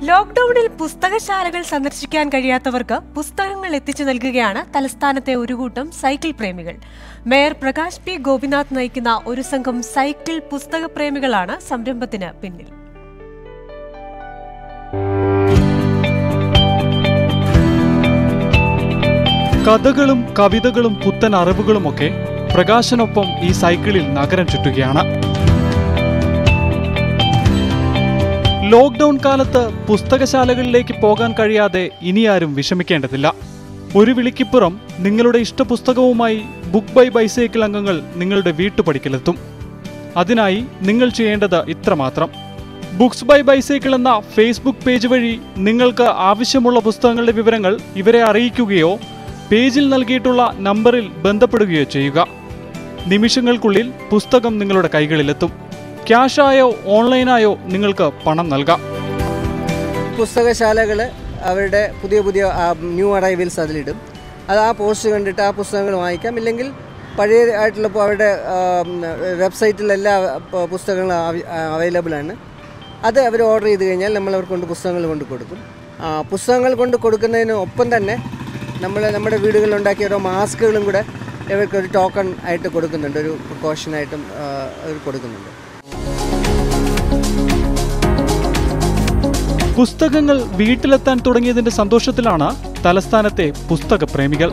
ലോക്ഡൌണിൽ പുസ്തകശാലകൾ സന്ദർശിക്കാൻ കഴിയാത്തവർക്ക് പുസ്തകങ്ങൾ എത്തിച്ചു നൽകുകയാണ് തലസ്ഥാനത്തെ ഒരു കൂട്ടം സൈക്കിൾ പ്രേമികൾ മേയർ പ്രകാശ് പി ഗോപിനാഥ് നയിക്കുന്ന ഒരു സംഘം സൈക്കിൾ പുസ്തക പ്രേമികളാണ് സംരംഭത്തിന് പിന്നിൽ കഥകളും കവിതകളും പുത്തൻ അറിവുകളുമൊക്കെ പ്രകാശനൊപ്പം ഈ സൈക്കിളിൽ നഗരം ചുറ്റുകയാണ് ലോക്ക്ഡൌൺ കാലത്ത് പുസ്തകശാലകളിലേക്ക് പോകാൻ കഴിയാതെ ഇനിയാരും വിഷമിക്കേണ്ടതില്ല ഒരു വിളിക്കിപ്പുറം നിങ്ങളുടെ ഇഷ്ടപുസ്തകവുമായി ബുക്ക് ബൈ ബൈസൈക്കിൾ അംഗങ്ങൾ നിങ്ങളുടെ വീട്ടുപടിക്കലെത്തും അതിനായി നിങ്ങൾ ചെയ്യേണ്ടത് ഇത്രമാത്രം ബുക്സ് ബൈ ബൈസൈക്കിൾ എന്ന ഫേസ്ബുക്ക് പേജ് വഴി നിങ്ങൾക്ക് ആവശ്യമുള്ള പുസ്തകങ്ങളുടെ വിവരങ്ങൾ ഇവരെ അറിയിക്കുകയോ പേജിൽ നൽകിയിട്ടുള്ള നമ്പറിൽ ബന്ധപ്പെടുകയോ ചെയ്യുക നിമിഷങ്ങൾക്കുള്ളിൽ പുസ്തകം നിങ്ങളുടെ കൈകളിലെത്തും ക്യാഷായോ ഓൺലൈനായോ നിങ്ങൾക്ക് പണം നൽകാം പുസ്തകശാലകൾ അവരുടെ പുതിയ പുതിയ ന്യൂ അറൈവൽസ് അതിലിടും അത് ആ പോസ്റ്റ് കണ്ടിട്ട് ആ പുസ്തകങ്ങൾ വാങ്ങിക്കാം ഇല്ലെങ്കിൽ പഴയ ആയിട്ടുള്ള ഇപ്പോൾ അവരുടെ വെബ്സൈറ്റിൽ എല്ലാ പ- പുസ്തകങ്ങളും അവൈലബിൾ ആണ് അത് അവർ ഓർഡർ ചെയ്ത് കഴിഞ്ഞാൽ നമ്മൾ അവർക്ക് കൊണ്ട് പുസ്തകങ്ങൾ കൊണ്ട് കൊടുക്കും ആ, പുസ്തകങ്ങൾ കൊണ്ട് കൊടുക്കുന്നതിന് ഒപ്പം തന്നെ നമ്മൾ നമ്മുടെ വീടുകളിൽ ഉണ്ടാക്കിയ ഓരോ മാസ്കുകളും കൂടെ ഇവർക്ക് ഒരു ടോക്കൺ ആയിട്ട് കൊടുക്കുന്നുണ്ട് ഒരു പ്രിക്കോഷനായിട്ടും അവർ കൊടുക്കുന്നുണ്ട് പുസ്തകങ്ങൾ വീട്ടിലെത്താൻ തുടങ്ങിയതിന്റെ സന്തോഷത്തിലാണ് തലസ്ഥാനത്തെ പുസ്തക പ്രേമികൾ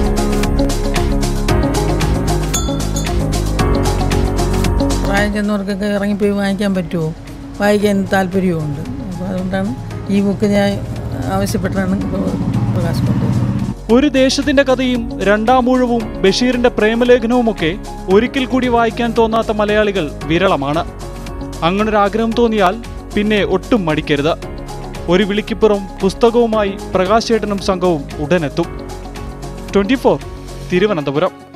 പ്രായം ചെന്നവർക്കൊക്കെ ഇറങ്ങിപ്പോയി വാങ്ങിക്കാൻ പറ്റുമോ വായിക്കാൻ താല്പര്യവുമുണ്ട് അപ്പോൾ അതുകൊണ്ടാണ് ഈ ബുക്ക് ഞാൻ ആവശ്യപ്പെട്ടാണ് ഇപ്പോൾ പ്രകാശ് കൊണ്ടുവന്നത് ഒരു ദേശത്തിന്റെ കഥയും രണ്ടാമൂഴവും ബഷീറിന്റെ പ്രേമലേഖനവുമൊക്കെ ഒരിക്കൽ കൂടി വായിക്കാൻ തോന്നാത്ത മലയാളികൾ വിരളമാണ് അങ്ങനൊരു ആഗ്രഹം തോന്നിയാൽ പിന്നെ ഒട്ടും മടിക്കരുത് ഒരു വിളിക്കിപ്പുറം പുസ്തകവുമായി പ്രകാശേട്ടനും സംഘവും ഉടനെത്തും ട്വന്റി തിരുവനന്തപുരം